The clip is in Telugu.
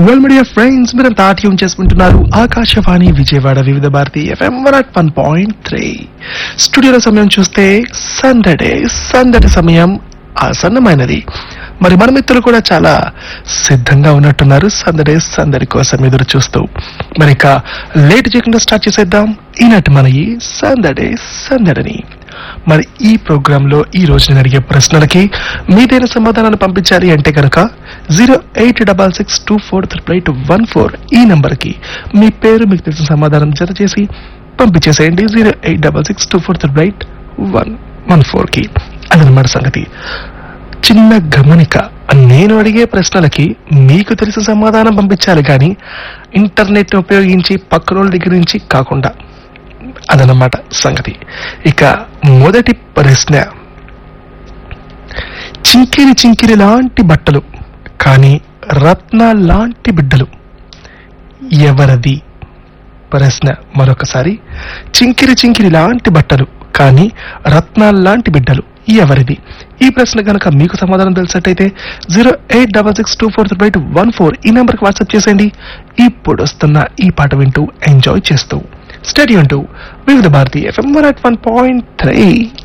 వెల్ మీడియా ఫ్రెండ్స్ మీరంతా ట్యూన్ చేసుకుంటున్నారు Akashvani Vijayawada Vividh Bharati FM one at one point three స్టూడియోలో సమయం చూస్తే సందడే సందడి సమయం ఆసన్నమైనది మరి మన మిత్రులు కూడా చాలా సిద్ధంగా ఉన్నట్టున్నారు సందడే సందడి కోసం ఎదురు చూస్తూ మరి ఇక లేట్ చేయకుండా స్టార్ట్ చేసేద్దాం ఈనాటి మన ఈ సందడే సందడిని మరి ఈ ప్రోగ్రామ్ లో ఈ రోజు నేను అడిగే ప్రశ్నలకి మీదైన సమాధానాలు పంపించాలి అంటే కనుక zero eight double six two four triple eight one four ఈ నంబర్ కి మీ పేరు మీకు తెలిసిన సమాధానం జత చేసి పంపించేసేయండి zero eight double six two four triple eight one one four కి అదనమాట సంగతి చిన్న గమనిక నేను అడిగే ప్రశ్నలకి మీకు తెలిసిన సమాధానం పంపించాలి కానీ ఇంటర్నెట్ ఉపయోగించి పక్కనోళ్ళ దగ్గర నుంచి కాకుండా అదనమాట సంగతి ఇక మొదటి ప్రశ్న చింకిరి చింకిరి లాంటి బట్టలు కానీ రత్న లాంటి బిడ్డలు ఎవరది ప్రశ్న మరొకసారి చింకిరి చింకిరి లాంటి బట్టలు కానీ రత్నాల లాంటి బిడ్డలు ఎవరిది ఈ ప్రశ్న కనుక మీకు సమాధానం తెలిసినట్టయితే zero eight double six two four three one four ఈ నెంబర్కి వాట్సాప్ చేసేయండి ఇప్పుడు వస్తున్న ఈ పాట వింటూ ఎంజాయ్ చేస్తూ స్టడీ అంటూ Vividh Bharati FM one at one point three